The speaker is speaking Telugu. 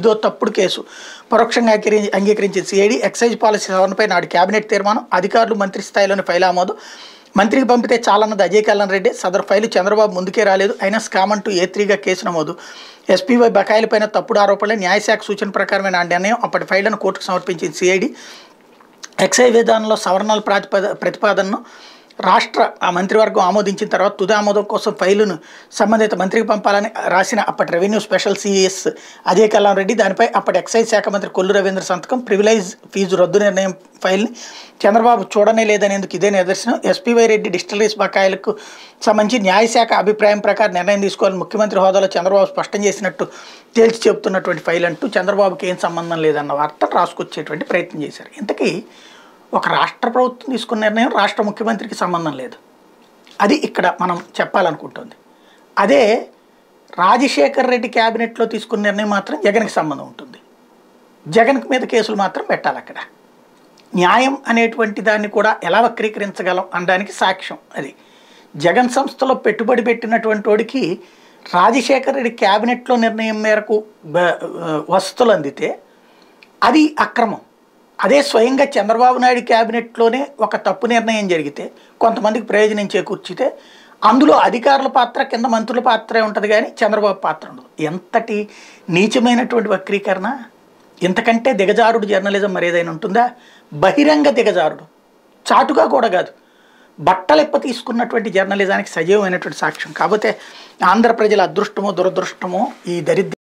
ఇదో తప్పుడు కేసు పరోక్షంగా అంగీకరి- అంగీకరించిన సిఐడి ఎక్సైజ్ పాలసీ సవరణపై నాడు కేబినెట్ తీర్మానం అధికారులు మంత్రి స్థాయిలోని ఫైల్ ఆమోదం మంత్రికి పంపితే చాలన్నది అజయ్ కళ్యాణ్ రెడ్డి సదరు ఫైలు చంద్రబాబు ముందుకే రాలేదు అయినా స్కామ్ అంటూ ఏ త్రీగా కేసు నమోదు ఎస్పీవై బకాయిలపైన తప్పుడు ఆరోపణలు న్యాయశాఖ సూచన ప్రకారమే నా నిర్ణయం అప్పటి ఫైళ్లను కోర్టుకు సమర్పించింది సిఐడి ఎక్సైజ్ విధానంలో సవరణల ప్రాతిపద ప్రతిపాదనను రాష్ట్ర ఆ మంత్రివర్గం ఆమోదించిన తర్వాత తుది ఆమోదం కోసం ఫైలును సంబంధిత మంత్రికి పంపాలని రాసిన అప్పటి revenue special CS Ajay Kallam Reddy దానిపై అప్పటి ఎక్సైజ్ శాఖ మంత్రి కొల్లు రవీంద్ర సంతకం ప్రివిలైజ్ ఫీజు రద్దు నిర్ణయం ఫైల్ని చంద్రబాబు చూడనే లేదనేందుకు ఇదే నిదర్శనం ఎస్పీవై రెడ్డి డిస్టిలరీస్ బకాయిలకు సంబంధించి న్యాయశాఖ అభిప్రాయం ప్రకారం నిర్ణయం తీసుకోవాలని ముఖ్యమంత్రి హోదాలో చంద్రబాబు స్పష్టం చేసినట్టు తేల్చి చెబుతున్నటువంటి ఫైల్ అంటూ చంద్రబాబుకి ఏం సంబంధం లేదన్న వార్త రాసుకొచ్చేటువంటి ప్రయత్నం చేశారు ఇంతకీ ఒక రాష్ట్ర ప్రభుత్వం తీసుకున్న నిర్ణయం రాష్ట్ర ముఖ్యమంత్రికి సంబంధం లేదు అది ఇక్కడ మనం చెప్పాలనుకుంటుంది అదే రాజశేఖర్ రెడ్డి క్యాబినెట్లో తీసుకున్న నిర్ణయం మాత్రం జగన్కి సంబంధం ఉంటుంది జగన్ మీద కేసులు మాత్రం పెట్టాలి అక్కడ న్యాయం అనేటువంటి దాన్ని కూడా ఎలా వక్రీకరించగలం అనడానికి సాక్ష్యం అది జగన్ సంస్థలో పెట్టుబడి పెట్టినటువంటి వాడికి రాజశేఖర్ రెడ్డి క్యాబినెట్లో నిర్ణయం మేరకు బ- వసతులు అందితే అది అక్రమం అదే స్వయంగా చంద్రబాబు నాయుడు క్యాబినెట్లోనే ఒక తప్పు నిర్ణయం జరిగితే కొంతమందికి ప్రయోజనం చేకూర్చితే అందులో అధికారుల పాత్ర కింద మంత్రుల పాత్రే ఉంటుంది కానీ చంద్రబాబు పాత్ర ఉండదు ఎంతటి నీచమైనటువంటి వక్రీకరణ ఇంతకంటే దిగజారుడు జర్నలిజం మరేదైనా ఉంటుందా బహిరంగ దిగజారుడు చాటుగా కూడా కాదు బట్టలెప్ప తీసుకున్నటువంటి జర్నలిజానికి సజీవమైనటువంటి సాక్ష్యం కాకపోతే ఆంధ్ర ప్రజల అదృష్టమో దురదృష్టమో ఈ దరిద్ర